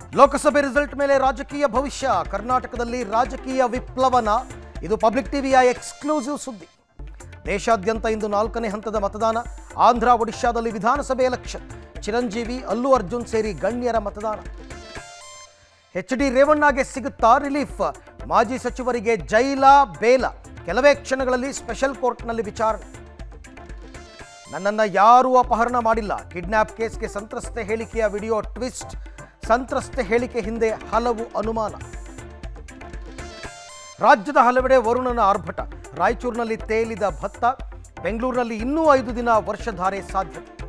ಲೋಕಸಭೆ result ಮೇಲೆ ರಾಜಕೀಯ ಭವಿಷ್ಯ ಕರ್ನಾಟಕದಲ್ಲಿ ರಾಜಕೀಯ ವಿಪ್ಲವನ ಇದು ಪಬ್ಲಿಕ್ ಟಿವಿಯ ಎಕ್ಸ್ಕ್ಲೂಸಿವ್ ಸುದ್ದಿ ದೇಶಾದ್ಯಂತ ಇಂದು ನಾಲ್ಕನೇ ಹಂತದ ಮತದಾನ ಆಂಧ್ರ ಒಡಿಶಾದಲ್ಲಿ ವಿಧಾನಸಭೆ ಎಲೆಕ್ಷನ್ ಚಿರಂಜೀವಿ ಅಲ್ಲು ಅರ್ಜುನ್ ಸೇರಿ ಗಣ್ಯರ ಮತದಾನ ಎಚ್ ಡಿ ರೇವಣ್ಣಗೆ ಸಿಗುತ್ತಾ ರಿಲೀಫ್ ಮಾಜಿ ಸಚಿವರಿಗೆ ಜೈಲ ಬೇಲ ಕೆಲವೇ ಕ್ಷಣಗಳಲ್ಲಿ ಸ್ಪೆಷಲ್ ಕೋರ್ಟ್ನಲ್ಲಿ ವಿಚಾರಣೆ ನನ್ನನ್ನು ಯಾರೂ ಅಪಹರಣ ಮಾಡಿಲ್ಲ ಕಿಡ್ನ್ಯಾಪ್ ಕೇಸ್ಗೆ ಸಂತ್ರಸ್ತೆ ಹೇಳಿಕೆಯ ವಿಡಿಯೋ ಟ್ವಿಸ್ಟ್ ಸಂತ್ರಸ್ತೆ ಹೇಳಿಕೆ ಹಿಂದೆ ಹಲವು ಅನುಮಾನ ರಾಜ್ಯದ ಹಲವೆಡೆ ವರುಣನ ಆರ್ಭಟ ರಾಯಚೂರಿನಲ್ಲಿ ತೇಲಿದ ಭತ್ತ ಬೆಂಗಳೂರಿನಲ್ಲಿ ಇನ್ನೂ ಐದು ದಿನ ವರ್ಷಧಾರೆ ಸಾಧ್ಯತೆ